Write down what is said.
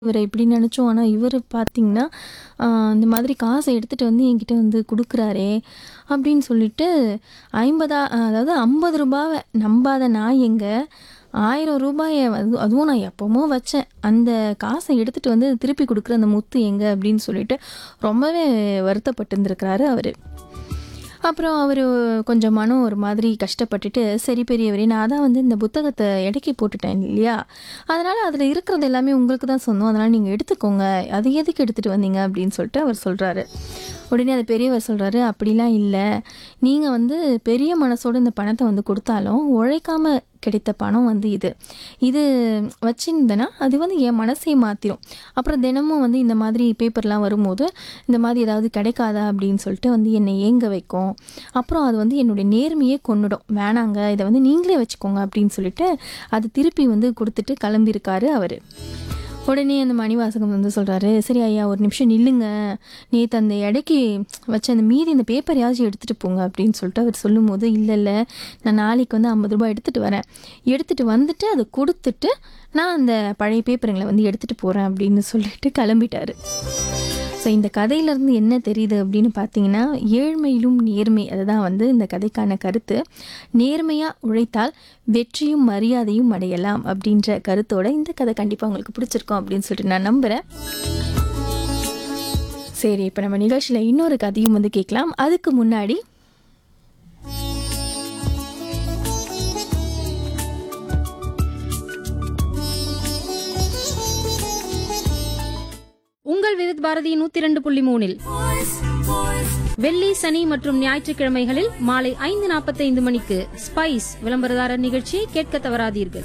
இவரை இப்படி நினச்சோம் ஆனால் இவர் பார்த்தீங்கன்னா இந்த மாதிரி காசை எடுத்துகிட்டு வந்து என்கிட்ட வந்து கொடுக்குறாரே அப்படின்னு சொல்லிட்டு ஐம்பதா அதாவது ஐம்பது ரூபாவை நம்பாத நான் எங்கே ஆயிரம் ரூபாயை அது அதுவும் நான் எப்போமோ வச்சேன் அந்த காசை எடுத்துகிட்டு வந்து திருப்பி கொடுக்குற அந்த முத்து எங்கே அப்படின்னு சொல்லிட்டு ரொம்பவே வருத்தப்பட்டு இருந்திருக்கிறாரு அவர் அப்புறம் அவர் கொஞ்சம் மனம் ஒரு மாதிரி கஷ்டப்பட்டுட்டு சரி பெரியவரே நான் தான் வந்து இந்த புத்தகத்தை எடைக்கி போட்டுட்டேன் இல்லையா அதனால் அதில் இருக்கிறது எல்லாமே உங்களுக்கு தான் சொந்தம் அதனால் நீங்கள் எடுத்துக்கோங்க அது எதுக்கு எடுத்துகிட்டு வந்தீங்க அப்படின்னு சொல்லிட்டு அவர் சொல்கிறாரு உடனே அது பெரியவர் சொல்கிறாரு அப்படிலாம் இல்லை நீங்கள் வந்து பெரிய மனசோடு இந்த பணத்தை வந்து கொடுத்தாலும் உழைக்காம கிடைத்த பணம் வந்து இது இது வச்சிருந்தேன்னா அது வந்து என் மனசை மாற்றிடும் அப்புறம் தினமும் வந்து இந்த மாதிரி பேப்பர்லாம் வரும்போது இந்த மாதிரி ஏதாவது கிடைக்காதா அப்படின்னு சொல்லிட்டு வந்து என்னை ஏங்க வைக்கும் அப்புறம் அது வந்து என்னுடைய நேர்மையே கொன்னுடும் வேணாங்க இதை வந்து நீங்களே வச்சுக்கோங்க அப்படின்னு சொல்லிட்டு அது திருப்பி வந்து கொடுத்துட்டு கிளம்பியிருக்காரு அவர் உடனே அந்த மணிவாசகம் வந்து சொல்கிறாரு சரி ஐயா ஒரு நிமிஷம் நில்லுங்க நேற்று அந்த எடைக்கு வச்ச அந்த மீதி இந்த பேப்பரையாச்சும் எடுத்துகிட்டு போங்க அப்படின்னு சொல்லிட்டு அவர் சொல்லும்போது இல்லை இல்லை நான் நாளைக்கு வந்து ஐம்பது ரூபாய் எடுத்துகிட்டு வரேன் எடுத்துகிட்டு வந்துட்டு அதை கொடுத்துட்டு நான் அந்த பழைய பேப்பருங்களை வந்து எடுத்துகிட்டு போகிறேன் அப்படின்னு சொல்லிட்டு கிளம்பிட்டாரு ஸோ இந்த கதையிலேருந்து என்ன தெரியுது அப்படின்னு பார்த்தீங்கன்னா ஏழ்மையிலும் நேர்மை அதுதான் வந்து இந்த கதைக்கான கருத்து நேர்மையாக உழைத்தால் வெற்றியும் மரியாதையும் அடையலாம் அப்படின்ற கருத்தோட இந்த கதை கண்டிப்பாக உங்களுக்கு பிடிச்சிருக்கும் அப்படின்னு சொல்லிட்டு நான் நம்புகிறேன் சரி இப்போ நம்ம நிகழ்ச்சியில் இன்னொரு கதையும் வந்து கேட்கலாம் அதுக்கு முன்னாடி உங்கள் விருத் பாரதி நூத்தி இரண்டு புள்ளி மூணில் வெள்ளி சனி மற்றும் ஞாயிற்றுக்கிழமைகளில் மாலை ஐந்து நாற்பத்தைந்து மணிக்கு ஸ்பைஸ் விளம்பரதாரர் நிகழ்ச்சியை கேட்க தவறாதீர்கள்